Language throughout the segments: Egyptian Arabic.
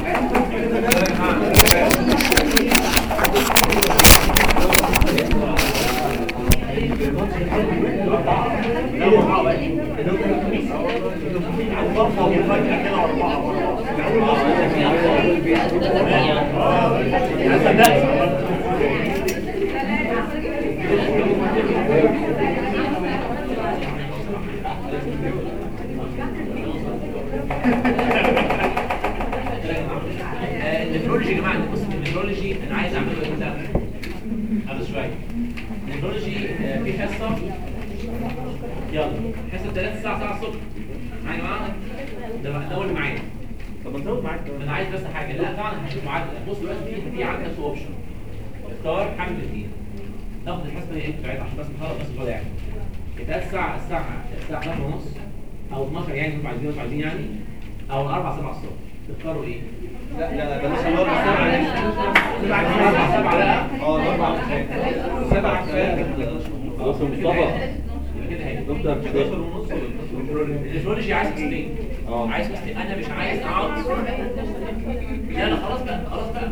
آه، النفرولوجي يا جماعه بص النفرولوجي انا عايز اعمله امتى؟ قبل شويه النفرولوجي آه، في حصه يلا حصه 3 الساعه 7 الصبح معايا يا جماعه ده بقى- ده هو اللي معايا طب نزود معاك انا عايز بس حاجه لا طبعا هشوف معاك بص دلوقتي في في عندنا تو اوبشن اختار حاجه من الاثنين ناخد الحصه دي بتاعتها عشان بس نخلص بس الوضع يعني يبقى الساعه الساعه الساعه 11 ونص او 12 يعني انتوا عايزين انتوا عايزين يعني او 4 7 الصبح تختاروا ايه؟ لا لا بلاش الاربع سبعة دي سبعة سبعة سبعة لا اه الاربع كفايه سبعة كفايه خلاص يا مصطفى يبقى كده هي دكتور مش 11 ونص النفرولوجي عايز كستين اه. عايز كستين انا مش عايز اقعد لا لا خلاص بقى خلاص بقى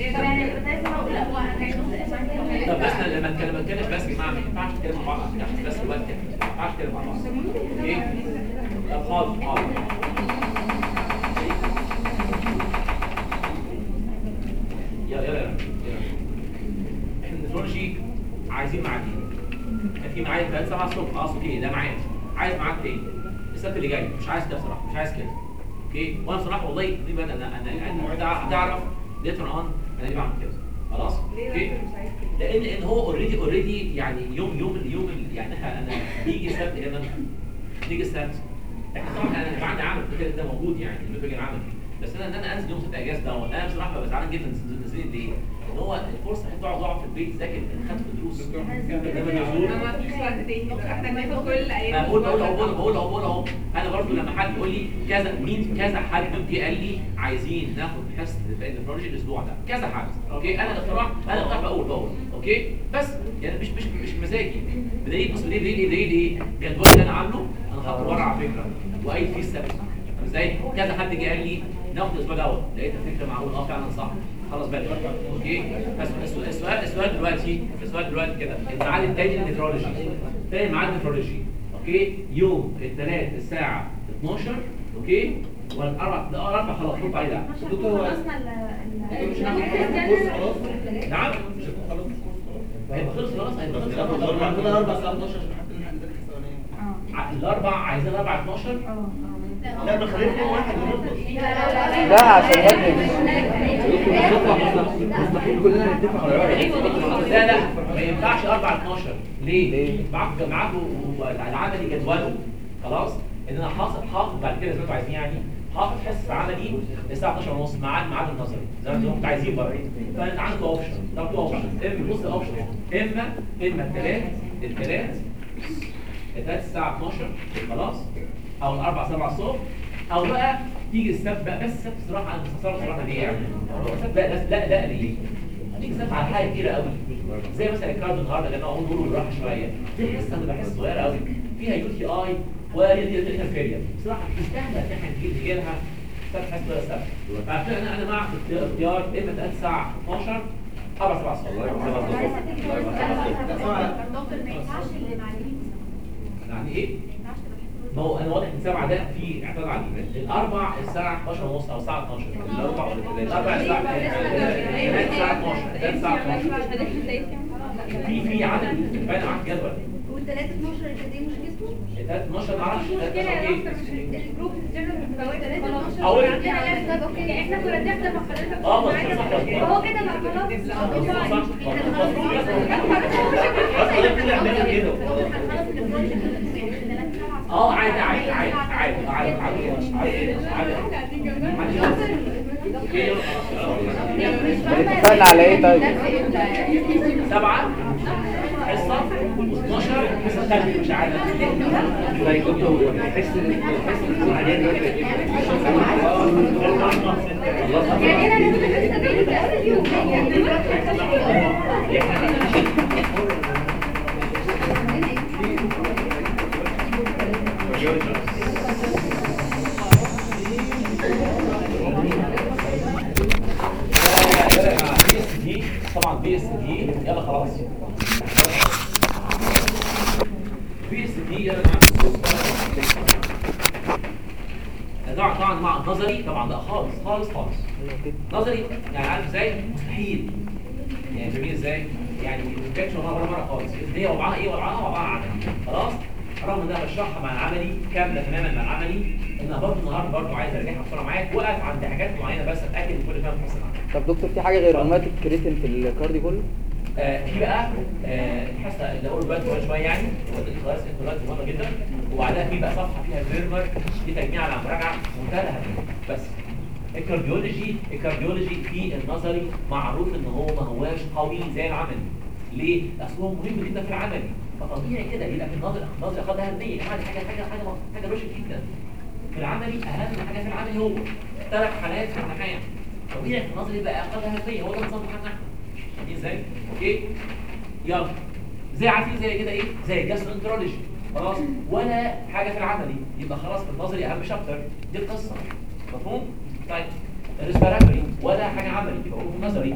طب بس أنا لما اتكلم اتكلم بس مع ما ينفعش نتكلم مع بعض يعني بس الوقت كده ما ينفعش نتكلم مع بعض اوكي طب حاضر حاضر يلا يلا يلا احنا النفرولوجي عايزين ميعادين هتيجي معايا 3 7 الصبح اه اوكي ده ميعاد عايز ميعاد تاني السبت اللي جاي مش عايز كده بصراحه مش عايز كده اوكي وانا بصراحه والله دي بقى انا انا انا هتع- هتعرف ليتر اون انا ليه بعمل كده خلاص اوكي لان ان هو اوريدي اوريدي يعني يوم يوم اليوم ال- يعني احنا انا بيجي السبت هنا بيجي السبت احنا طبعا انا هيبقى عندي عمل كده ده موجود يعني المنتج العمل بس انا ان انا انزل يوم ست اجازه دوت انا بصراحه ببقى زعلان جدا نزلت ليه؟ ان هو الفرصه انك تقعد تقعد في البيت تذاكر خدت دروس انما النزول ما فيش وقت تاني احنا بناخد كل ايام بقول بقول اهو بقول بقول اهو بقول اهو انا برضو لما حد يقول لي كذا مين كذا حد جه قال لي عايزين ناخد حصه النفرولوجي الاسبوع ده كذا حد اوكي انا اقتراح انا اقتراح بقول بقول اوكي بس يعني مش مش مش مزاجي بدليل بص بدليل بدليل بدليل ايه الجدول اللي انا عامله انا حاطه بره على فكره وقايل فيه السبت فاهم ازاي كذا حد جه قال لي ناخد الاسبوع دوت لقيت الفكره معقول اه فعلا صح خلاص بقى اوكي بس السؤال السؤال السؤال دلوقتي السؤال دلوقتي كده الميعاد التاني للنفرولوجي تاني ميعاد النفرولوجي اوكي يوم الثلاث الساعه 12 اوكي والاربع لا الاربع خلاص ربع عليه لا نعم مش هتكون خلاص الكورس خلاص هيبقى خلص خلاص هيبقى خلص ناخد خلاص. الاربع كده اربع ساعات 12 عشان حتى نلحق نذاكر الثانيه ع- الاربع عايزين الاربع 12 لا ما خلينا يوم واحد ونخلص لا عشان يبني مستحيل كلنا نتفق على راي لا لا ما ينفعش 4 12 ليه؟ ليه؟ معاكم معاكم العملي جدوله خلاص ان انا حاطط حاطط بعد كده زي ما انتوا عايزين يعني حاطط حصه عملي الساعه 12 ونص ميعاد ميعاد النظري زي ما انتوا عايزين بقى فانت عندك اوبشن طب تو اوبشن اما بص الاوبشن اما اما الثلاث الثلاث الثلاث الساعه 12 خلاص او الاربع 7 الصبح او بقى تيجي السبت بقى بس السبت صراحه انا مستغرب صراحه ليه يعني السبت لا لا لا, لا ليه؟ هتيجي السبت على حاجه كتيره قوي زي مثلا الكارد النهارده اللي انا اقول نقول بالراحه شويه دي حصه انا بحس صغيره قوي فيها يو تي اي والانترفيريا بصراحه مستاهله ان احنا نجي نجي لها سبت حصه ولا سبت فعشان انا انا مع اختيار اختيار اما 3 الساعه 12 4 7 يعني ايه؟ ما هو انا واضح ان سبعه ده في اعتراض عليه الاربع الساعه 11 ونص او الساعه 12 الاربع ولا الثلاث الاربع الساعه الثلاث الساعه 12 الثلاث الساعه 12 في في عدد باين عدد جدول والثلاثة 12 الجديد مش جسمه؟ الثلاث 12 ما اعرفش الثلاث 12 ايه الجروب الثلاثة 12 أول- عندنا طب اوكي احنا كنا بنحضر مع حضرتك اه بس صح صح هو كده بقى خلاص صح اه عادي عادي عادي عادي عادي عادي عادي عادي اتفقنا على ايه طيب؟ سبعة حصة 12 حصة ثانية مش عارف زي كنت بحس ان بحس ان العيال دلوقتي يعني انا لازم لسه بيجي في اول يوم بي اس دي يلا خلاص بي اس دي يلا طبعا طبعا مع نظري طبعا لا خالص خالص خالص نظري يعني عارف ازاي مستحيل يعني فاهمين ازاي يعني ما كانتش ولا مره مره خالص دي وضعها ايه وضعها وضعها عنها خلاص رغم ان انا بشرحها مع العملي كامله تماما مع العملي ان انا برضه النهارده برضه عايز ارجعها بسرعه معاك وقف عند حاجات معينه بس اتاكد ان كل فاهم محسن عنها طب دكتور في حاجه غير روماتيك كريتين في الكاردي كله آه، في بقى آه، الحصه اللي اقول بقى كمان شويه يعني خلاص انتوا مهمه جدا وبعدها في بقى صفحه فيها فيرمر دي تجميع على مراجعه منتهى الاهميه بس الكارديولوجي الكارديولوجي في النظري معروف ان هو ما هواش قوي زي العملي ليه؟ اصل هو مهم جدا في العملي فطبيعي كده يبقى في النظري النظري اخدها اهميه يا جماعه دي حاجه حاجه حاجه حاجه روشه جدا في العملي اهم حاجه في العملي هو ثلاث حالات في الامتحان طبيعي في النظري يبقى اخدها اهميه هو ده نظام امتحاننا احنا دي ازاي اوكي يلا زي عارفين زي كده ايه زي الجاسترونترولوجي خلاص ولا حاجه في العملي يبقى خلاص في النظري اهم شابتر دي القصه مفهوم طيب الريسبيراتوري ولا حاجه عملي يبقى هو نظري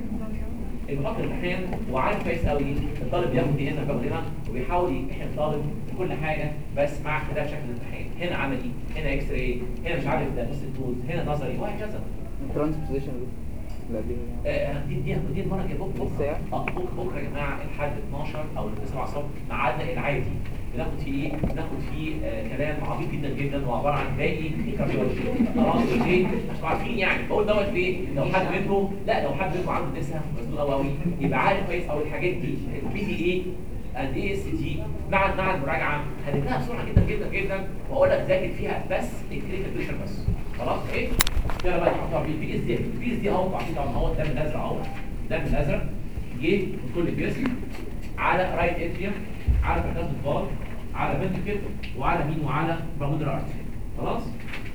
البحط الامتحان وعارف كويس قوي الطالب بياخد دي هنا بياخد هنا وبيحاول يمتحن الطالب في كل حاجه بس مع اختلاف شكل الامتحان هنا عملي هنا اكس راي هنا مش عارف ده نص التولز هنا نظري وهكذا ترانسبوزيشن لا دي آه، دي دي دي المره الجايه بكره لسه يعني؟ اه بكره بكره يا جماعه لحد 12 او 9 الصبح ميعادنا العادي بناخد فيه ايه؟ بناخد فيه آه كلام عميق جدا جدا وعباره عن باقي الكارديولوجي خلاص ليه؟ عشان عارفين يعني بقول دوت ليه؟ لو حد منكم لا لو حد منكم عنده لسه مزنوق قوي قوي يبقى عارف كويس قوي الحاجات دي البي دي ايه اند اي اس تي مع مع المراجعه هنبداها بسرعه جدا جدا جدا واقول لك ذاكر فيها بس الكلينيكال بيشن بس خلاص ايه؟ يلا بقى نحطها في البي اس دي البي اس دي اهو عارفين طبعا هو الدم الازرق اهو الدم الازرق جه من كل جسم على رايت اتريوم على فتحات الفال على فنتكل وعلى مين وعلى برامودر ارتري خلاص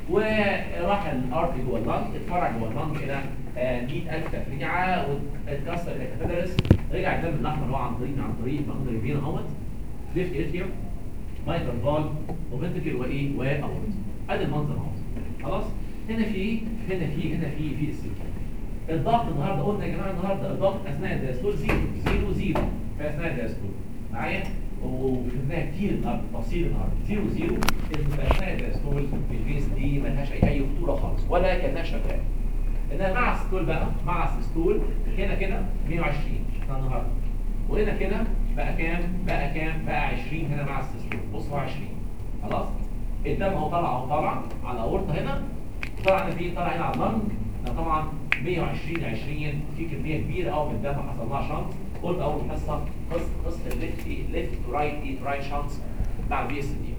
وراح الارتري جوه اللنج اتفرع جوه اللنج الى آه، 100000 تفريعه واتكسر الى كاتدرس رجع الدم الاحمر اللي هو عن طريق عن طريق برامودر فين اهوت ليفت اتريوم مايترال فال وفنتكل وايه واورت ادي المنظر اهو خلاص هنا في ايه هنا في هنا في في السيل الضغط النهارده قلنا يا جماعه النهارده الضغط اثناء الدايستول زيرو زيرو زيرو في اثناء الدايستول معايا وشفناها كتير النهارده تفصيل النهارده زيرو زيرو ان في اثناء الدايستول الفيس دي ملهاش اي اي خطوره خالص ولا كانها شغاله انما مع الستول بقى مع الستول هنا كده 120 شفنا النهارده وهنا كده بقى كام بقى كام بقى 20 هنا مع الستول بص هو 20 خلاص الدم اهو طالع اهو طالع على الاورطه هنا طلع هنا فين طلع هنا على اللنج ده طبعا 120 20 في كميه كبيره قوي من الدم حصل لها شنط قلت اول حصه قصه قصه الليفت ليفت تو رايت اي رايت شانس مع البي اس دي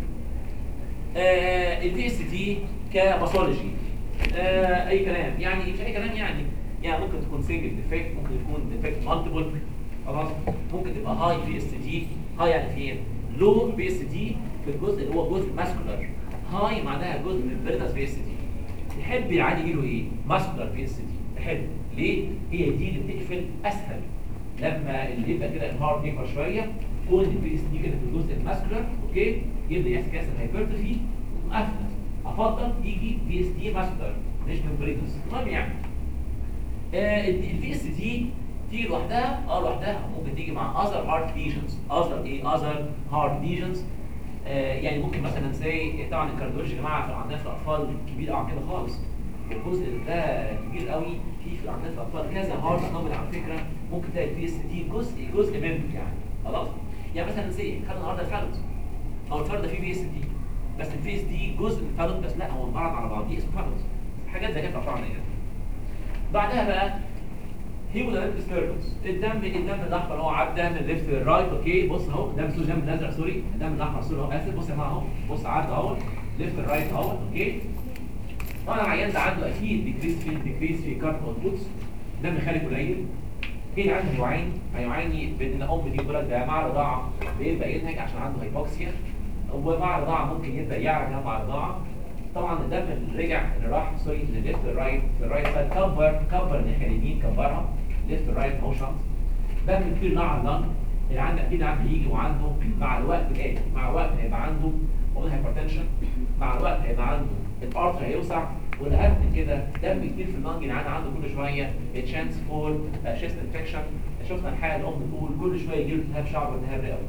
البي اس دي كباثولوجي آه اي كلام يعني مش اي كلام يعني يعني ممكن تكون سنجل ديفكت ممكن يكون ديفكت مالتيبل خلاص ممكن تبقى هاي بي اس دي هاي يعني فين لو بي اس دي في الجزء اللي هو جزء ماسكولار هاي معناها جزء من فيرتس بي اس دي تحب العادي يجي له ايه ماسكولار بي اس دي تحب ليه هي دي اللي بتقفل اسهل لما اللي يبقى كده الهارت يكبر شويه كون البي اس دي كده في الجزء الماسكولار اوكي يبدا يحصل كاسر هايبرتروفي قافله افضل يجي بي اس دي ماسكولار مش ممبرينس المهم يعني البي اس دي تيجي لوحدها اه لوحدها ممكن تيجي مع اذر هارت ليجنز اذر ايه اذر هارت ليجنز يعني ممكن مثلا زي طبعا الكارديولوجي يا جماعه في عندنا في الاطفال كبير قوي كده خالص الجزء ده كبير قوي في في عندنا في الاطفال كذا هارت انومال على فكره ممكن تلاقي البي اس دي جزء جزء منه يعني خلاص يعني مثلا زي خدنا النهارده الفالوت او الفالوت ده فيه بي اس دي بس البي اس دي جزء من الفالوت بس لا هو انبعض على بعضيه اسمه فالوت حاجات زي كده طبعا يعني بعدها بقى هيمودايناميك ديستربنس الدم الدم الاحمر هو عدى من الليفت للرايت اوكي بص اهو دم سوري دم الازرق سوري الدم الاحمر سوري اهو اسف بص يا جماعه اهو بص عدى اهو ليفت للرايت اهو اوكي طبعا العيان ده عنده اكيد ديكريس في ديكريس في كارت اوتبوتس دم خارج قليل اكيد عنده هيعاني هيعاني بان الام دي ولد ده مع الرضاعه بيبدا ينهج عشان عنده هايبوكسيا ومع الرضاعه ممكن يبدا يعرق مع الرضاعه طبعا الدم اللي رجع اللي راح سوري لليفت للرايت للرايت سايد كبر كبر الناحيه اليمين كبرها ليفت رايت موشن دم كتير نوع على اللنج اللي عنده اكيد عنده هيجي وعنده مع الوقت الاتي مع الوقت هيبقى عنده قلنا هايبرتنشن مع الوقت هيبقى عنده الارتر هيوسع والاهم من كده دم كتير في اللنج العيان عنده كل شويه تشانس فور شيست انفكشن شفنا الحاله الام بتقول كل شويه يجيله التهاب شعر والتهاب رئوي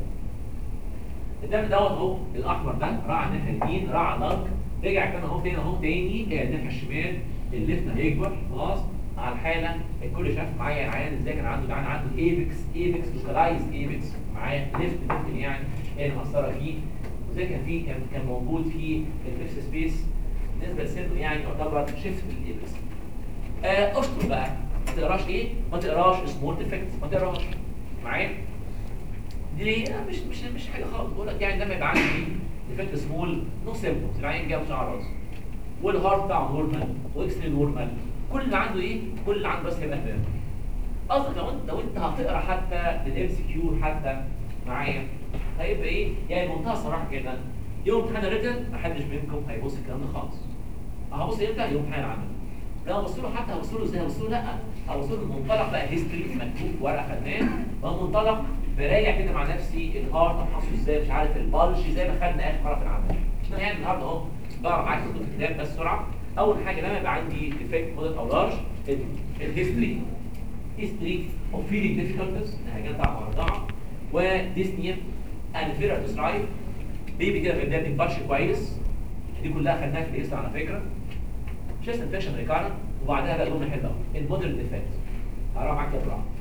الدم دوت اهو الاحمر ده راح على الناحيه اليمين راح على اللنج رجع كان اهو تاني اهو تاني الى الناحيه الشمال الليفت هيكبر خلاص على الحاله الكل شاف معايا العيان ازاي كان عنده العيان عنده ايبكس ايبكس لوكالايز ايبكس معايا ليفت ممكن يعني هي اللي مأثره فيه وزي كان في كان كان موجود في الفيكس سبيس بالنسبه لسنه يعني يعتبر شيفت الايبكس آه اشطر بقى ما تقراش ايه ما تقراش سمول ديفكت ما تقراش معايا دي ليه؟ آه، مش مش مش حاجه خالص بقول لك يعني لما يبقى عندي ديفكت سمول نو سيمبتومز العين جاب شعر راسه والهارت بتاعه نورمال واكستري نورمال كل اللي عنده ايه؟ كل اللي عنده بس هيبقى اهتمام قصدك لو انت لو انت هتقرا حتى للام سي كيو حتى معايا هيبقى ايه؟ يعني بمنتهى الصراحه كده يوم امتحان الريتن محدش منكم هيبص الكلام ده خالص هبص امتى؟ يوم امتحان العمل لو هبص له حتى هبص له ازاي؟ هبص له لا هبص له من منطلق بقى هيستوري مكتوب في ورقه خدناه من منطلق براجع كده مع نفسي الهارت ابحثه ازاي مش عارف البلج زي ما خدنا اخر مره في العمل احنا يعني النهارده اهو بقرا معاك كتب الكتاب بس بسرعه اول حاجه لما يبقى عندي ديفكت موديل او لارج الهيستوري history of feeling difficulties نهجان طبعا مرضعة وديسنيا and failure to strive بيبي كده في البداية بيكبرش كويس دي كلها خدناها في الهيستوري على فكرة chest infection recurrent وبعدها بقى يقولون حلوة المودرن ديفكت هروح معاك كده بسرعة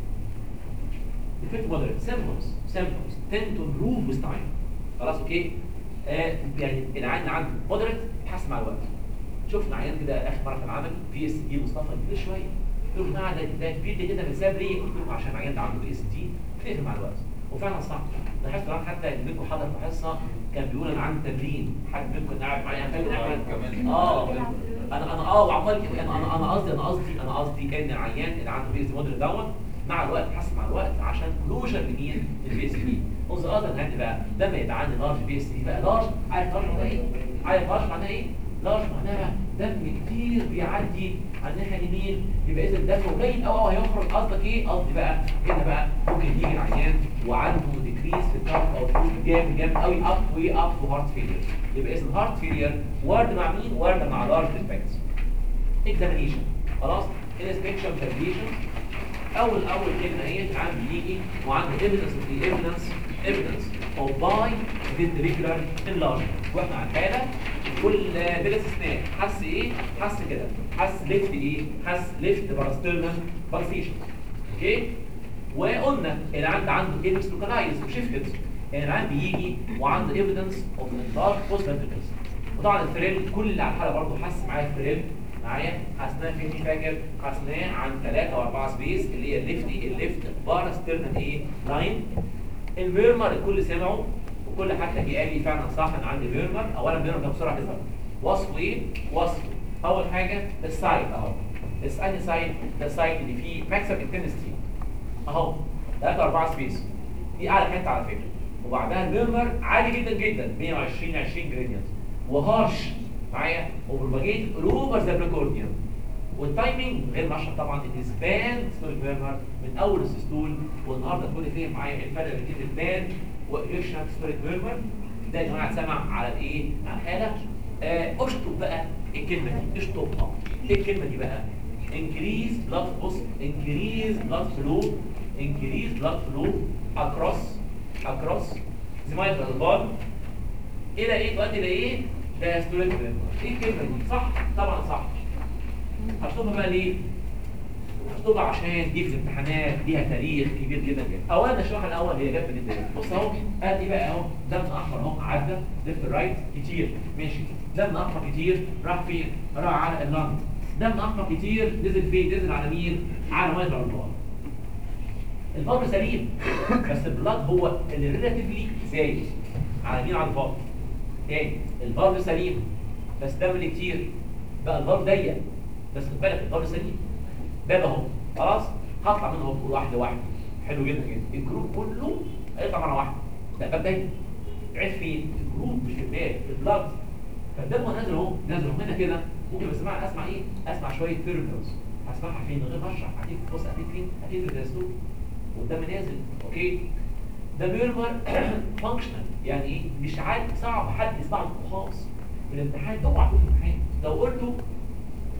defect moderate symptoms symptoms tend to improve with time خلاص اوكي آه يعني العين عنده moderate تحسن مع الوقت شفنا عيان كده اخر مره في العمل في اس تي مصطفى كبير شويه قلت له جماعه ده ده كبير ده كده بنساب ليه؟ قلت لهم عشان العيان ده عنده اس تي بتقفل مع الوقت وفعلا صح لاحظت العيان حتى اللي منكم حضر في حصه كان بيقول انا عندي تمرين حد منكم كان قاعد معايا انا فاكر احمد كمان. اه انا انا اه وعمال كده انا انا انا قصدي انا قصدي انا قصدي ان العيان اللي عنده اس موديل دوت مع الوقت حسب مع الوقت عشان كلوجر لمين؟ للبي اس بي قصدي اذر هاند بقى لما يبقى عندي لارج بي اس بي بقى لارج عارف لارج معناها ايه؟ عارف لارج معناها ايه؟ لارج معناها دم كتير بيعدي على الناحيه اليمين يبقى اذا الدم قليل او هيخرج قصدك ايه؟ قصدي بقى هنا بقى ممكن يجي العيان وعنده ديكريس في الضغط او فلوس جامد جامد قوي اب وي اب تو هارت فيلير يبقى اذا الهارت فيلير وارد مع مين؟ وارد مع لارج ديفكتس اكزامينيشن خلاص انسبكشن فاليديشن اول اول كلمه هي العام بيجي وعنده evidence of the evidence evidence of by ventricular enlargement واحنا على الحاله كل بلا استثناء حس ايه حس كده حس ليفت ايه حس ليفت باراسترنال بالسيشن اوكي وقلنا العام ده عنده ايبكس لوكالايز وشيفتد يعني العام بيجي وعنده evidence of enlarged post ventricles وطبعا الفريل كل اللي على الحاله برضه حس معايا الفريل معايا حسناه فين مش فاكر حسناه عن 3 او 4 سبيس اللي هي الليفتي الليفت باراسترنال ايه لاين الميرمر الكل سمعه وكل حتى جه قال لي فعلا صح انا عندي ميرمر اولا ميرمر ده بسرعه كده وصفه ايه وصفه اول حاجه السايت اهو الثاني سايت ده السايت اللي فيه ماكسيمم انتنستي اهو 3 4 سبيس دي اعلى حته على فكره وبعدها الميرمر عالي جدا جدا 120 20 جريدينت وهارش معايا وبروباجيت اوفر ذا بريكورديوم والتايمنج غير ما اشرح طبعا الاسبان ستوري ميرمر من اول السيستول والنهارده تكون فاهم معايا ايه الفرق بين الاسبان وايرشنال ستوري ميرمر ده يا جماعه اتسمع على الايه؟ على الحاله آه، اشطب بقى الكلمه دي اشطبها ايه الكلمه دي بقى؟ increase blood بص increase blood flow increase blood flow across across the mitral valve الى ايه تؤدي الى ايه؟ ده ستوري ميرمر ايه الكلمه دي؟ صح؟ طبعا صح هشطبها بقى ليه؟ هشطبها عشان دي في الامتحانات ليها تاريخ كبير جدا جدا. اولا الشرح الاول هي جت من الدنيا. بص اهو قال ايه بقى اهو دم احمر اهو عدى ليفت رايت كتير ماشي دم احمر كتير راح فين؟ راح على اللنج دم احمر كتير نزل فين؟ نزل على مين؟ على ميه الاربعه. الفضل سليم بس البلاد هو اللي ريلاتيفلي زايد على مين على الفضل. تاني الفضل سليم بس دم اللي كتير بقى الفضل ضيق بس خد بالك الضرب سليم باب اهو خلاص هطلع منه اهو واحده واحده حلو جدا جدا الجروب كله هيطلع مره واحده ده باب ضيق عيد فين الجروب مش في الباب في البلاد فالدم وهو نازل اهو نازل اهو هنا كده ممكن بسمع اسمع ايه اسمع شويه تيربلز هسمعها فين من غير ما اشرح اكيد بص اكيد فين اكيد في الدستور والدم نازل اوكي ده بيرمر فانكشنال يعني ايه مش عارف صعب حد يسمعه خالص في الامتحان اوعى تقول في الامتحان لو قلته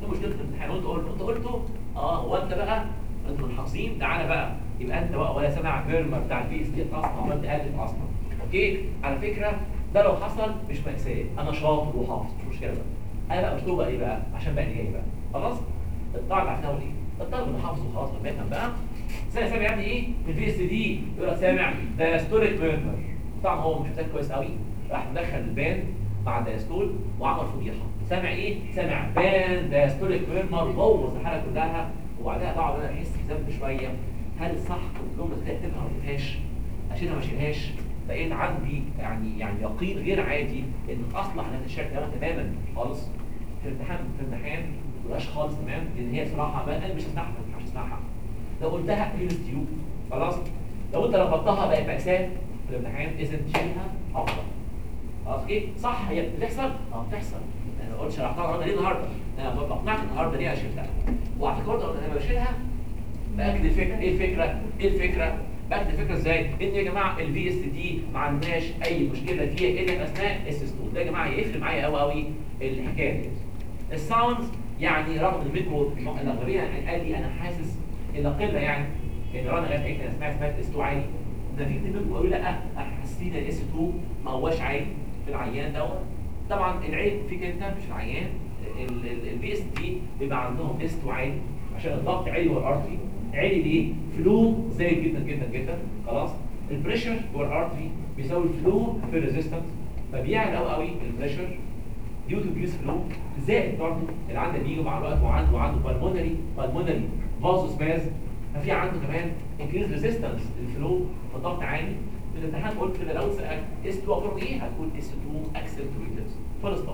ده مشكله الامتحان وانت قلت انت قلته اه هو انت بقى انتوا محافظين تعالى بقى يبقى انت بقى ولا سامع فيرما بتاع البي اس دي اصلا عملت الف اصلا اوكي على فكره ده لو حصل مش مأساة انا شاطر وحافظ مش مشكله بقى انا بقى مش بقى ايه بقى عشان بقى اللي جاي بقى خلاص الطالب عارفين اقول ايه الطالب اللي حافظ وخلاص لما يفهم بقى سامع سامع يعني ايه في البي اس دي يقول لك سامع دايستوليك ميرمر طبعا هو مش مذاكر كويس قوي راح مدخل البان مع دايستول وعمل فضيحه سامع ايه سامع بان دايستوليك ميرمر بوظ الحاله كلها وبعدها بقعد انا احس بذنب شويه هل صح الجمله دي اكتبها ما اكتبهاش اشيلها ما اشيلهاش بقيت عندي يعني يعني يقين غير عادي ان اصلح لان الشكل ده تماما خالص في الامتحان في الامتحان ما تبقاش خالص تمام لان هي صراحه بقى انا مش هسمعها مش هسمعها لو قلتها كلمه تيوب خلاص لو انت رفضتها بقت مأساة في الامتحان اذا تشيلها افضل خلاص ايه صح هي بتحصل اه بتحصل انا ما قلتش شرحتها النهارده ليه النهارده انا بقنعك النهارده ليه انا شلتها وعلى فكره برضه انا بشيلها باكد الفكره ايه الفكره ايه الفكره باكد الفكره ازاي ان يا جماعه الفي اس دي ما عندناش اي مشكله فيها الا في اثناء اس 2 ده يا جماعه يفرق معايا قوي قوي الحكايه دي الساوندز يعني رغم الميكرو الاغلبيه قال لي انا حاسس ان قله يعني ان رنا قالت لي انا سمعت سمعت اس 2 عالي نتيجه الميكرو قالوا لا احنا حاسين الاس 2 ما هواش عالي في العيان دوت طبعا العيب فيك انت مش العيان البي اس دي بيبقى عندهم اس 2 عالي عشان الضغط عالي والارتري عالي ليه؟ فلو زايد جدا جدا جدا خلاص البريشر جوه الارتري بيساوي الفلو في الريزيستنس فبيعلى قوي قوي البريشر ديو تو بيوز فلو زائد برضه اللي عنده بيجي مع الوقت وعنده وعنده بالمونري بالمونري فازو سباز ففي عنده كمان انكريز ريزيستنس الفلو فضغط عالي في الامتحان قلت كده لو سالت اس 2 اخباره ايه؟ هتقول اس 2 اكسنتويتد فول ستوب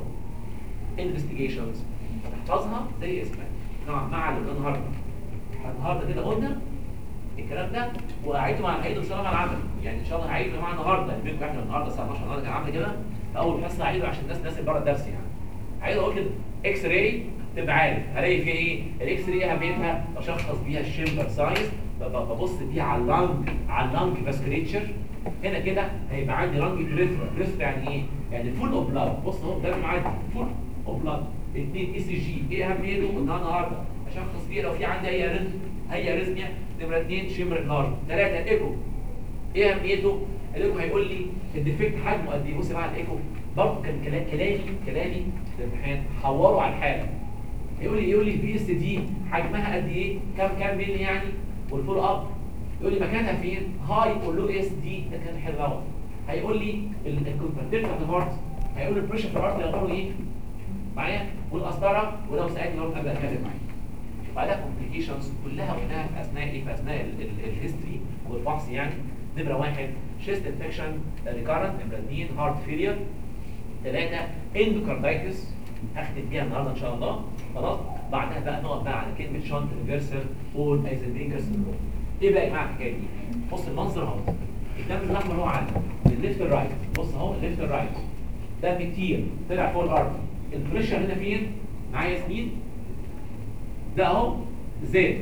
انفستيجيشنز هتحفظها زي اسمها نوعا مع اللي قلنا النهارده النهارده كده قلنا الكلام ده وهعيده مع هعيده ان شاء الله مع العمل يعني ان شاء الله هعيده مع النهارده الفيديو احنا النهارده الساعه 12 النهارده كان عامل كده في اول حصه هعيده عشان الناس الناس اللي بره الدرس يعني هعيده اقول كده اكس راي تبقى عارف هلاقي فيها ايه الاكس راي اهميتها بشخص بيها الشيمبر سايز ببص بيها على اللانج على اللانج فاسكوليتشر هنا كده هيبقى عندي لانج بريفرا بريفرا يعني ايه يعني فول اوف بلاد بص اهو ده معدي فول اوف بلاد اثنين اي سي جي ايه اهميته قلنا النهارده اشخص بيه لو في عندي اي اريثم اي اريثميا نمره اثنين شمر لارج ثلاثه الايكو ايه اهميته الايكو هيقول لي الديفكت حجمه قد ايه بص بقى على الايكو برضه كان كلا- كلامي كلامي في الامتحان حوروا على الحاله يقول لي يقول لي البي اس دي حجمها قد ايه كام كام مللي يعني والفول اب يقول لي مكانها فين هاي اور لو اس دي ده كان حلو قوي هيقول لي الكونفرتيف بتاعت الهارت هيقول لي البريشر في الهارت يعتبر ايه معايا والقسطره ولو سالني برضه ابدا اتكلم معايا بعدها كومبليكيشنز كلها قلناها في اثناء ايه في اثناء الهيستوري والفحص يعني نمره واحد شيست انفكشن ريكارنت نمره اثنين هارت فيلير ثلاثه اندوكاردايتس هختم بيها النهارده ان شاء الله خلاص بعدها بقى نقعد بقى على كلمه شانت ريفرسال اور ايزنبينجر سندروم ايه بقى يا جماعه الحكايه دي بص المنظر اهو الدم الاحمر هو عندي من الليفت الرايت بص اهو الليفت الرايت دم كتير طلع فوق الارض البريشر هنا فين معايا سنين ده اهو زاد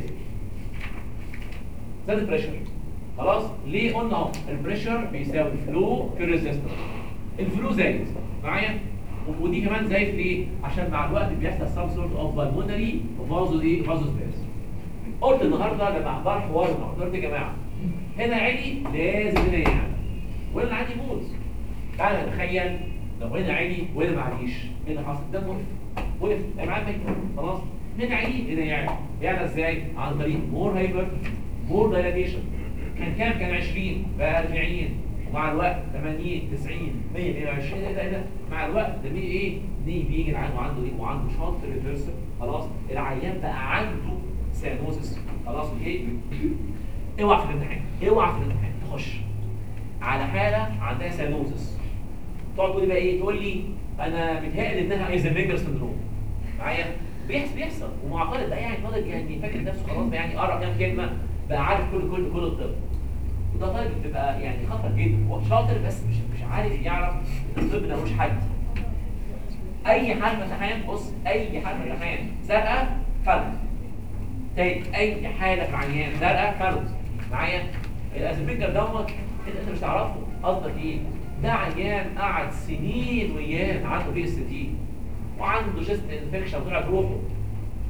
زاد البريشر خلاص ليه قلنا اهو البريشر بيساوي فلو في الريزيستنس الفلو زايد معايا و- ودي كمان زايد ليه عشان مع الوقت بيحصل سام سورت اوف بالمونري وفازو دي فازو سبيس قلت النهارده لما احضر حوار النهارده قلت يا جماعه هنا عالي لازم هنا يعلى وهنا عندي يموت تعالى نتخيل لو هنا عالي وهنا معليش ايه اللي حصل ده وقف وقف يا معلم ميت. خلاص هنا عالي هنا يعلى يعلى ازاي عن طريق مور هايبر مور دايلاتيشن كان كام كان 20 بقى 40 ومع الوقت 80 90 100 120 ايه ده ايه ده مع الوقت ده مين ايه دي بيجي العيان وعنده ايه وعنده شنط ريفرسل خلاص العيان بقى عنده سيانوزس خلاص اوكي اوعى في الامتحان اوعى في الامتحان تخش على حاله عندها سيانوزس تقعد تقول لي بقى ايه تقول لي انا متهيألي انها ايزنبيجر سندروم معايا بيحصل بيحصل ومعترض بقى يعني طالب يعني فاكر نفسه خلاص بقى يعني قرا كام كلمه بقى عارف كل كل كل الطب وده طالب بتبقى يعني خطر جدا هو شاطر بس مش مش عارف يعرف ان الطب ده ملوش حل اي حال امتحان بص اي حال امتحان زرقاء فرد تاني اي حاله في عيان زرقاء فرد معايا الازميكر دوت انت انت مش تعرفه قصدك ايه ده عيان قعد سنين وياه عنده بي اس تي وعنده شيست انفكشن طلع في روحه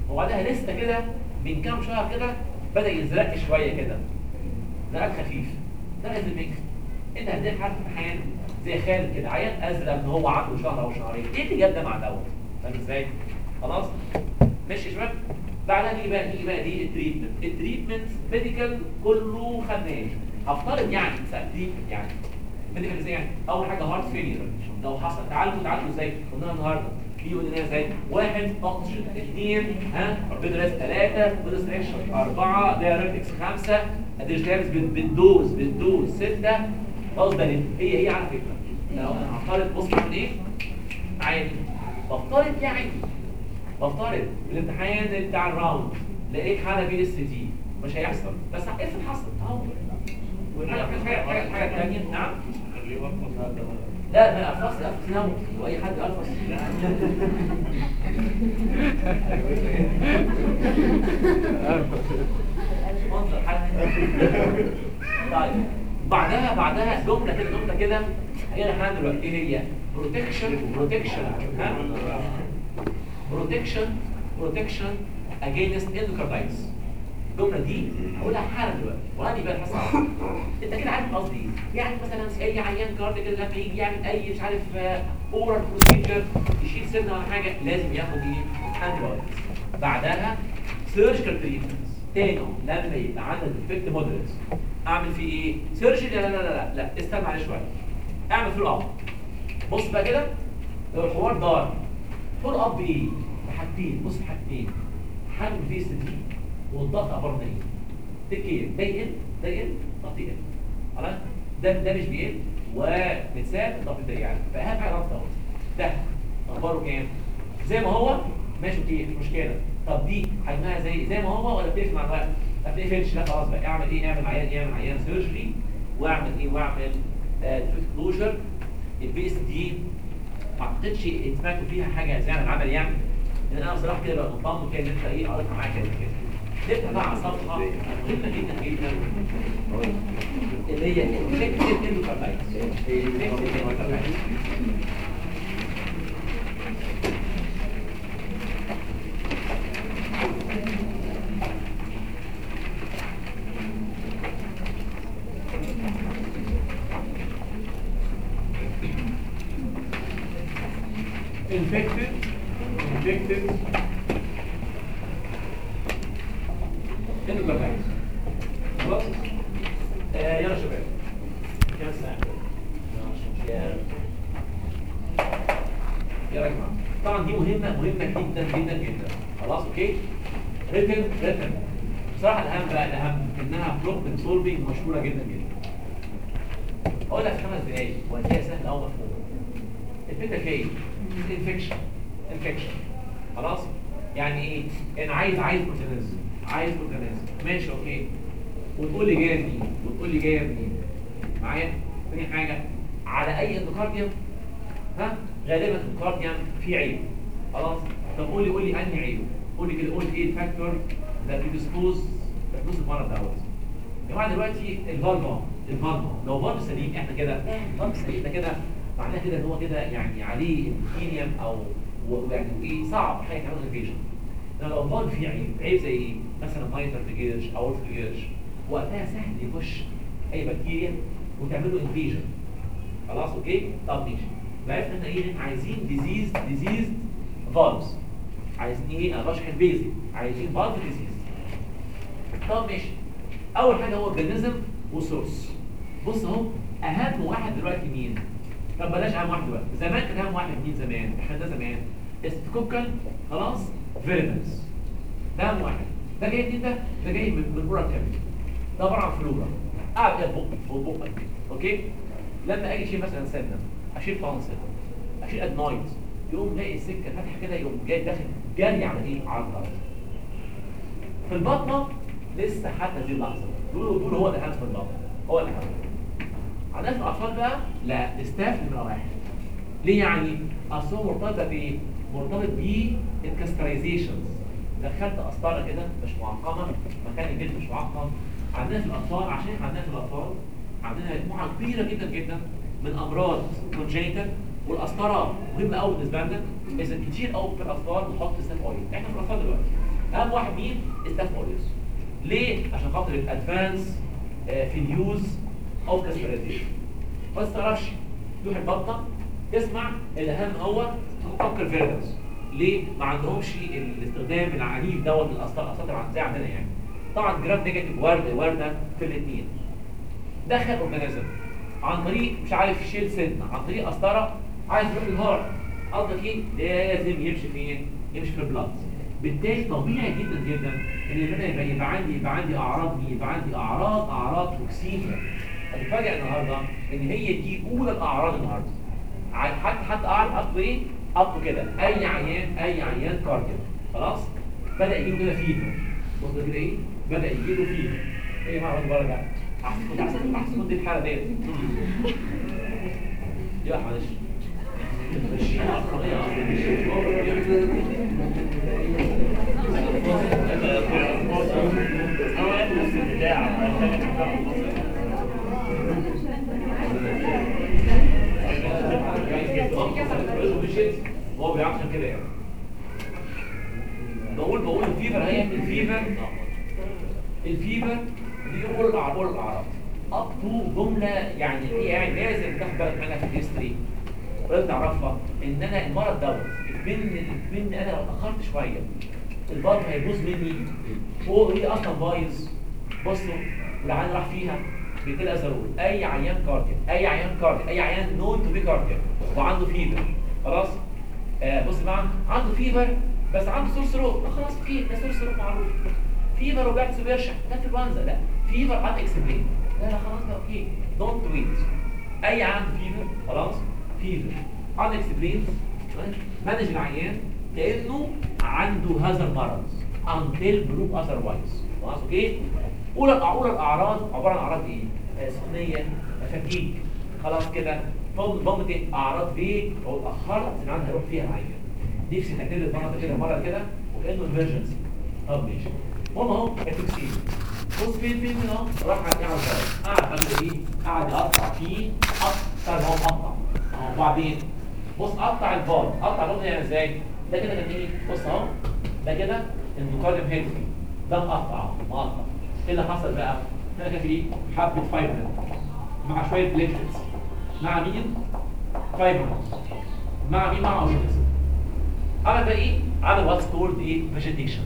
وبعدها لسه كده من كام شهر كده بدا يزرق شويه كده زرق خفيف ده از الميكس انت هتلاقي حد في امتحان زي خالد كده عيان ازرق ان هو عنده شهر او شهرين ايه اللي جاب ده مع دوت فاهم ازاي خلاص ماشي يا شباب بعدها نيجي بقى نيجي بقى دي التريتمنت التريتمنت ميديكال كله خدناه هفترض يعني سالتيك يعني ميديكال ازاي يعني اول حاجه هارت فيلير لو حصل تعالوا تعالوا ازاي قلنا النهارده في قلنا ازاي واحد اوكسجين اثنين ها بيدرس ثلاثه بيدرس اكشن اربعه دايركتكس خمسه ادريجلابس بالدوز بالدوز سته خلاص ده هي هي على فكره لو انا هفترض بص من ايه عادي بفترض يعني بفترض الامتحان بتاع الراوند لقيت حاله بي اس دي مش هيحصل بس افرض حصل اهو والحاجه حاجه حاجه حاجه ثانيه نعم لا ما ارفص ارفص نوم واي حد ارفص منظر حد طيب بعدها بعدها جمله كده جمله كده هي الحال دلوقتي ايه هي بروتكشن بروتكشن ها بروتكشن بروتكشن اجينست اندوكاردايتس الجمله دي هقولها حالا دلوقتي وهذه بقى الحصه انت كده عارف قصدي ايه يعني مثلا اي عيان كارد كده لما يجي يعمل اي مش عارف اورال بروسيجر يشيل سنه ولا حاجه لازم ياخد ايه انتي بعدها سيرجيكال تريتمنت تاني لما يبقى عندك ديفكت مودريت اعمل فيه ايه سيرجري لا لا لا لا لا استنى عليه شويه اعمل فول اب بص بقى كده لو الحوار دار فول اب بايه بحاجتين بص بحاجتين حجم في اس دي والضغط اخبار ايه تكير ده يقل ده يقل ضغط يقل خلاص ده ده مش بيقل ومتساب الضغط ده يعني فاهم حاجه ضغط اهو ده اخباره كام زي ما هو ماشي اوكي مش مشكله طب دي حجمها زي زي ما هو ولا بتقفل مع الوقت ما بتقفلش لا خلاص بقى اعمل ايه اعمل عيان اعمل عيان سيرجري واعمل ايه واعمل كلوجر البي اس دي ما اعتقدش سمعتوا فيها حاجه زي العمل يعني ان انا بصراحه كده بقى مطمن كده ان انت ايه قريتها معاك كده كده نبدا بقى على صفحه مهمه جدا جدا اللي هي الفكتيف اندوكاردايتس الفكتيف اندوكاردايتس infected infected endocarditis خلاص آه يلا شباب كام ساعة يا يا جماعة طبعا دي مهمة مهمة جدا جدا جدا خلاص اوكي ريتن ريتن بصراحة الأهم بقى الأهم إنها بروبلم سولفينج مشهورة جدا جدا أقول لك خمس دقايق وهتلاقيها سهلة أو مفهومة الفكرة في ايه؟ انفكشن انفكشن خلاص يعني ايه انا عايز عايز بروتينيزم عايز بروتينيزم ماشي اوكي وتقول لي جايه منين وتقول لي جايه منين معايا تاني حاجه على اي اندوكارديوم ها غالبا الاندوكارديوم فيه عيب خلاص طب قول لي قول لي انهي عيب قول لي كده قول لي ايه الفاكتور ذات بيدسبوز تحدث المرض دوت يا جماعه دلوقتي الفالفا الفالفا لو فالف سليم احنا كده فالف سليم ده كده معناه كده ان هو كده يعني عليه انتينيوم او و- يعني ايه صعب حاجه تعمل انفيجن لو الفالف فيه عيب عيب زي ايه مثلا مايتر فيجيرش او فيجيرش وقتها سهل يخش اي بكتيريا وتعمل له انفيجن خلاص اوكي طب ماشي عرفنا احنا ايه عايزين ديزيز ديزيز فالفز عايزين ايه انا بشرح البيزك عايزين فالف ديزيز طب ماشي اول حاجه هو اورجانيزم وسورس بص اهو اهم واحد دلوقتي مين طب بلاش اهم واحد دلوقتي زمان كان اهم واحد مين زمان احنا ده زمان استكوكل خلاص فيرمنس ده اهم واحد ده جاي منين ده ده جاي من من بره الكبد ده عباره عن فلورا قاعد كده بق فوق بقك اوكي لما اجي اشيل مثلا سنه اشيل فانسل اشيل ادنايت يقوم لاقي السكه فاتحه كده يقوم جاي داخل جري على ايه على الارض في البطنه لسه حتى دي اللحظه بيقولوا بيقولوا هو الاهم في البطن هو الاهم عندنا في الاطفال بقى لا الاستاف نمره واحد ليه يعني اصل هو مرتبط بايه؟ مرتبط بالكاسترايزيشنز دخلت قسطره كده مش معقمه مكان الجلد مش معقم عندنا في الاطفال عشان احنا عندنا في الاطفال عندنا مجموعه كبيره جدا جدا من امراض كونجينيتال والقسطره مهمه قوي بالنسبه لنا اذا كتير قوي في الاطفال نحط ستاف اويل احنا في الاطفال دلوقتي اهم واحد مين ستافوريوس ليه عشان خاطر الادفانس في اليوز اوف كاسبريتيشن ما تستغربش تروح البطه تسمع الاهم هو فكر فيرنس ليه ما عندهمش الاستخدام العنيف دوت الاساطير زي عندنا يعني طبعا جرام نيجاتيف وارده وارده في الاثنين دخل اورجانيزم عن طريق مش عارف شيل سن عن طريق قسطره عايز يروح الهارت قصدك ايه لازم يمشي فين يمشي في البلاد بالتالي طبيعي جدا جدا ان انا يبقى, يبقى عندي يبقى عندي اعراض مين يبقى عندي اعراض اعراض توكسيميا هتفاجئ النهارده ان هي دي اولى الاعراض النهارده ع- حتى حتى اعرف اطلب ايه اطلب كده اي عيان اي عيان كارديو خلاص بدا يجيله كده فيفر بص كده ايه بدا يجيله فيفر ايه يا جماعه بره ده احسن كنت احسن احسن كنت في الحاله ديت يا معلش ماشي هو بيعرفش كده يعني بقول بقول الفيفر هي الفيفر الفيفر دي كل الاعراض كل الاعراض اب تو جمله يعني ايه يعني لازم تاخد بالك منها في الهيستوري ولازم تعرفها ان انا المرض دوت من من انا لو اتاخرت شويه البطن هيبوظ مني هو هي اصلا بايظ بصوا والعيان راح فيها بكده ازرول اي عيان كاردياك اي عيان كاردياك اي عيان نون تو بي كاردياك وعنده فيفر خلاص آه بص بقى عنده فيفر بس عنده سور سروق خلاص اوكي ده سور سروق معروف فيفر وبيعكس وبيرشح ده انفلونزا لا فيفر ان اكسبلين لا لا خلاص ده اوكي دونت ويت اي عنده فيفر خلاص فيفر ان اكسبلين مانج العيان كانه عنده هذا المرض until proof otherwise خلاص اوكي اولى اولى الاعراض عباره عن اعراض ايه آه، سخونيه فكيك خلاص كده ضمت ايه اعراض فيك او اتاخرت العيان هيروح فيها العيان نفسي تعتبر المرض كده مره كده وكانه ايمرجنسي طب ماشي المهم اهو التكسير بص فين فين فين اهو راح قاعد يعمل كده قاعد عامل ايه قاعد يقطع فيه اكتر ما هو مقطع اهو وبعدين بص قطع الفار قطع الفار يعني ازاي ده كده كان ايه بص اهو ده كده اندوكارديوم هيدري ده مقطع اهو مقطع ايه اللي حصل بقى ده كان فيه حبه فايبر مع شويه بليتلتس مع مين فايبر مع مين مع اورجانيزم عمل بقى ايه عمل واتس كولد ايه فيجيتيشن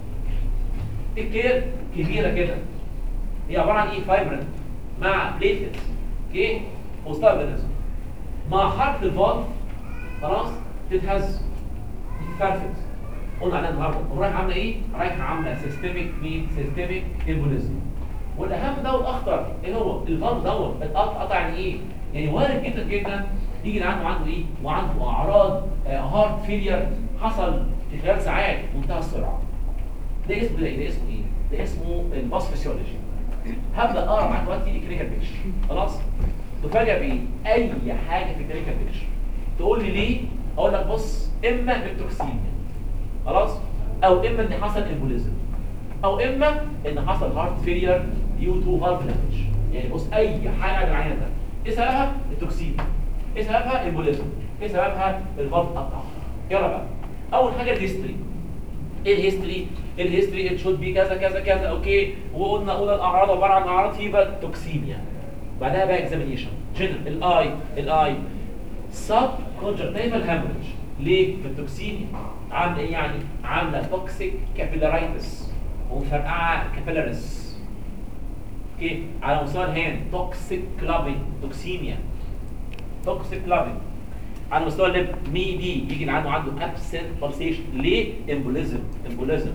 الكير كبيره كده هي عباره عن ايه فايبرنت مع بليتلتس اوكي وسط اورجانيزم مع حرف الفالف خلاص تتهز تتفرفت قلنا عليها النهارده ورايح عامله ايه؟ رايحه عامله سيستميك مين؟ سيستميك امبوليزم والاهم ده والاخطر ايه هو؟ الفالف دوت اتقطع قطع يعني ايه؟ يعني وارد جدا جدا يجي عنده عنده ايه؟ وعنده اعراض هارت فيلير حصل في خلال ساعات بمنتهى السرعه. ده اسمه ده ايه؟ ده اسمه ايه؟ ده اسمه الباس فيسيولوجي. هبدا اقرا معاك دلوقتي الكلينيكال بيكشر خلاص؟ تفاجئ بايه؟ اي حاجه في الكلينيكال بيكشر تقول لي ليه؟ اقول لك بص اما بالتوكسين خلاص؟ او اما ان حصل امبوليزم او اما ان حصل هارت فيلير ديو تو فالف دامج يعني بص اي حاجه من العيان ده ايه سببها؟ التوكسين ايه سببها؟ امبوليزم ايه سببها؟ الفالف قطع يلا بقى اول حاجه الهيستوري ايه الهيستوري الهيستوري ات شود بي كذا كذا كذا اوكي وقلنا قلنا الاعراض عباره عن اعراض فيبر توكسيميا بعدها بقى اكزامينيشن جنرال الاي الاي سب كونجكتيفال هامرج ليه في التوكسيميا عامله ايه يعني عامله توكسيك كابيلارايتس ومفرقعه كابيلاريس اوكي على مستوى الهاند توكسيك كلابينج توكسيميا توكسيك كلابينج على مستوى اللب مي دي يجي عنده عنده ابسنت بالسيشن ليه امبوليزم امبوليزم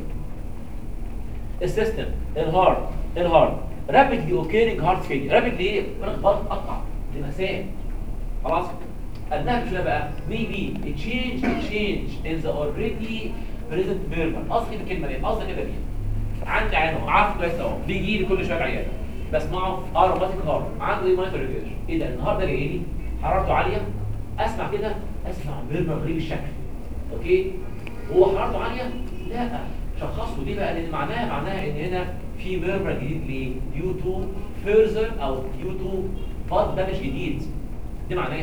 السيستم الهارت الهارت رابيدلي اوكيرنج هارت فيلير رابيدلي ايه الضغط قطع دي مسام خلاص قدها مش بقى maybe a change a change in the already present murmur قصدي الكلمه دي قصدي كده دي عندي عيان اهو عارف كويس اهو بيجي لي كل شويه عيان بسمعه اروماتيك هارت عنده ايه مايتر ريفيرج ايه ده النهارده جاي لي حرارته عاليه اسمع كده اسمع ميرمر غريب الشكل اوكي هو حرارته عاليه لا شخصه دي بقى لان معناها معناها ان هنا في ميرمر جديد ليه ديو تو فيرزر او ديو تو فاض دامج جديد دي معناها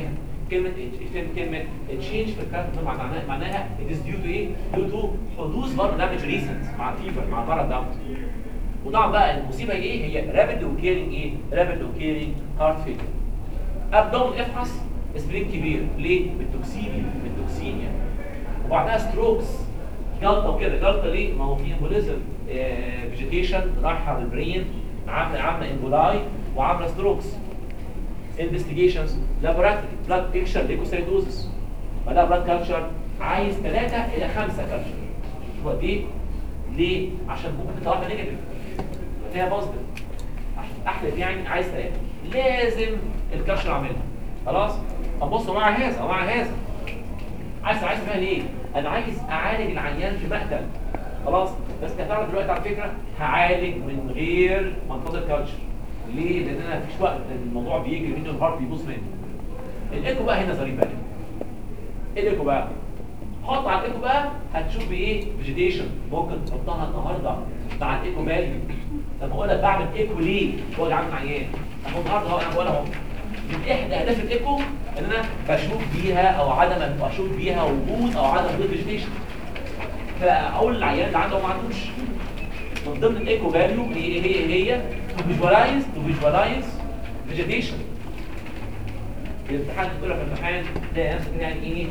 كلمه كلمه كلمه تشينج في الكاركتر معناها معناها it is due to ايه؟ due to حدوث برضه دامج ريسنت مع الفيفر مع المرض ده وطبعا بقى المصيبه ايه هي رابيد وكيرنج ايه؟ رابيد وكيرنج هارت فيلر ابدومن افحص سبرين كبير ليه؟ بالتوكسيميا بالتوكسيميا وبعدها ستروكس جلطه وكده جلطه ليه؟ ما هو في امبوليزم فيجيتيشن رايحه على البرين عامله عامله امبولاي وعامله ستروكس انفستيجيشنز لابوراتوري بلاد بيكشر ليكوسايدوزس بعدها بلاد كالتشر عايز 3 الى 5 كالتشر شوف قد ايه؟ ليه؟ عشان ممكن تطلع نيجاتيف فيها بوزيتيف عشان احلف يعني عايز 3 لازم الكالتشر اعملها خلاص؟ طب بص ومع هذا ومع هذا عايز عايز فيها ليه؟ انا عايز اعالج العيان في مقتل خلاص بس هتعرف دلوقتي على فكره هعالج من غير ما انتظر كالتشر ليه؟ لان انا مفيش وقت لأن الموضوع بيجري مني والهارت بيبوظ مني الايكو بقى هنا ظريف بقى ايه الايكو بقى؟ حط على الايكو بقى هتشوف بايه؟ فيجيتيشن ممكن تحطها النهارده مع الايكو فاليو طب اقول لك بعمل ايكو ليه؟ هو اللي عامل عيان اهو النهارده اهو انا بقول اهو من احدى اهداف الايكو ان انا بشوف بيها او عدم بشوف بيها وجود او عدم وجود فيجيتيشن فاقول للعيان اللي عنده ما عندوش من ضمن الايكو فاليو هي هي هي تو فيجواليز تو فيجواليز فيجيتيشن الامتحان تقول في الامتحان تلاقي نفسك يعني ايه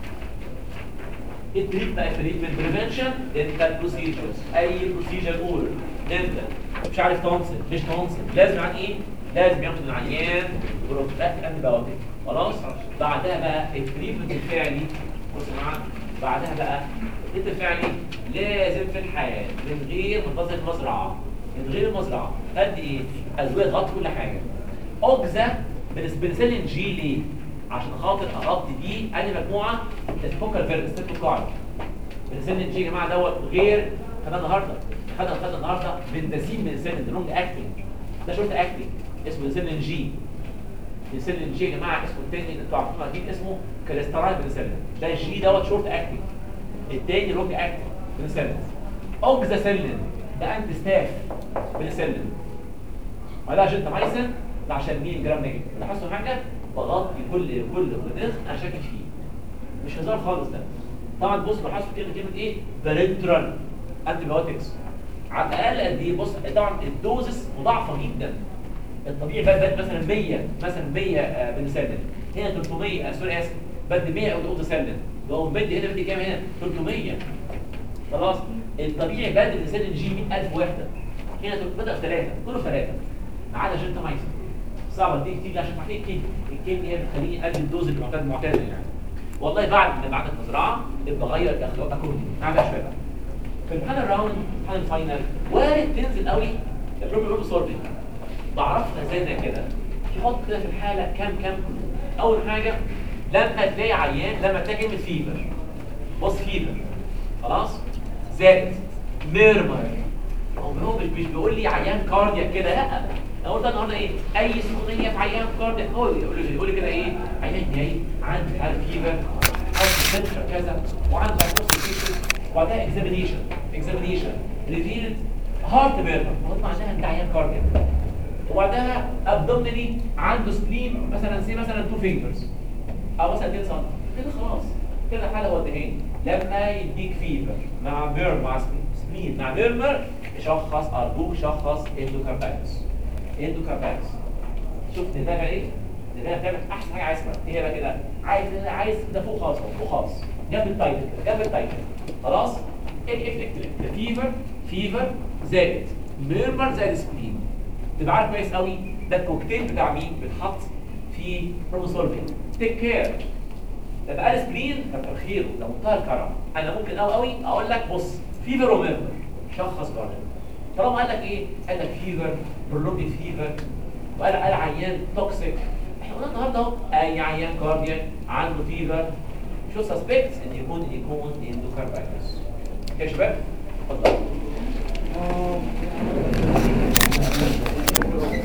التريتمنت تريتمنت بريفنشن دنتال بروسيجرز اي بروسيجر قول دنتال مش عارف تونسل مش تونسل لازم يعني ايه لازم ياخد العيان بروفلاكتيك انتي بايوتيك خلاص بعدها بقى التريتمنت الفعلي بص معايا بعدها بقى التريتمنت الفعلي لازم في الحياه من غير منتظر المزرعه من غير المزرعه قد ايه ادويه تغطي كل حاجه اوجزا بنسبنسلين جي ليه عشان خاطر اغطي دي انهي مجموعه الفوكال فيرس ست قاعده بنسلين جي يا جماعه دوت غير خدنا النهارده خدنا خدنا النهارده بنزين بنسلين ده لونج اكتنج ده شورت اكتنج اسمه بنسلين جي بنسلين جي يا جماعه اسمه التاني اللي انتوا عارفينه اكيد اسمه كريسترايد بنسلين ده الجي دوت شورت اكتنج التاني لونج اكتنج بنسلين اوكزاسيلين ده انتي ستاف بنسلين ولا جنتامايسين ده عشان 100 جرام نيجاتيف لاحظتوا حاجه بغطي كل كل رزق انا شاكك فيه مش هزار خالص ده طبعا بص بحث في كلمه كلمه ايه بارنترال انتي بايوتكس على الاقل قد ايه بص طبعا الدوزس مضاعفه جدا الطبيعي بقى بقى مثلا 100 مثلا 100 بنسلين هنا 300 آه، سوري اسف بدي 100 اوتوسلين لو بدي هنا بدي كام هنا 300 خلاص الطبيعي بدي بنسلين جي 100000 وحده هنا بدا في ثلاثه كله ثلاثه ما عدا جنتامايسين صعبه دي تيجي عشان محتاج كلمه الكلمه هي بتخليني ادي الدوز المعتاد معتاده يعني والله بعد ما بعد المزرعه يبقى غير الاخلاق اكوردي نعمل شويه بقى في الامتحان الراوند الامتحان الفاينل وارد تنزل قوي البروبلم سولفنج بعرفها ازاي زي كده تحط كده في الحاله كام كام اول حاجه لما تلاقي عيان لما تلاقي كلمه فيفر بص فيفر خلاص زائد ميرمر هو هو مش مش بيقول لي عيان كاردياك كده لا انا قلت النهارده ايه اي سخونيه في عيان كاردياك هو يقول لي يقول لي كده ايه عيان جاي عنده مش عارف فيفر او سنتر كذا وعنده هايبوكسيشن وبعدها اكزامينيشن اكزامينيشن ريفيلد هارت بيرنر هو معناها ان ده عيان كاردياك وبعدها ابدومينالي عنده سبلين مثلا سي مثلا تو فينجرز او مثلا 2 سم كده خلاص كده حاله ودهين لما يديك فيفر مع بيرم مع سبلين مع بيرمر شخص ارجوك شخص اندوكاردايتس اندوكاردايتس شوف دماغها ايه دماغها بتعمل احسن حاجه عايزها ايه هي بقى كده عايز عايز ده فوق خالص أهو، فوق خالص جنب التايتل كده، جنب التايتل خلاص اكتب فيفر فيفر زائد ميرمر زائد سبلين تبقى عارف كويس قوي ده الكوكتيل بتاع مين بيتحط في بروموسولفين تيك كير ده بقى السبلين كتر خيره ده منتهى الكرم انا ممكن قوي قوي اقول لك بص فيفر وميرمر شخص برضه طالما قال لك ايه قال لك فيفر برولوجي فيفر وقال قال عيان توكسيك احنا قلنا النهارده اهو اي عيان كاردياك عنده فيفر شو سسبكت ان يكون يكون اندوكاردايتس يا شباب اتفضلوا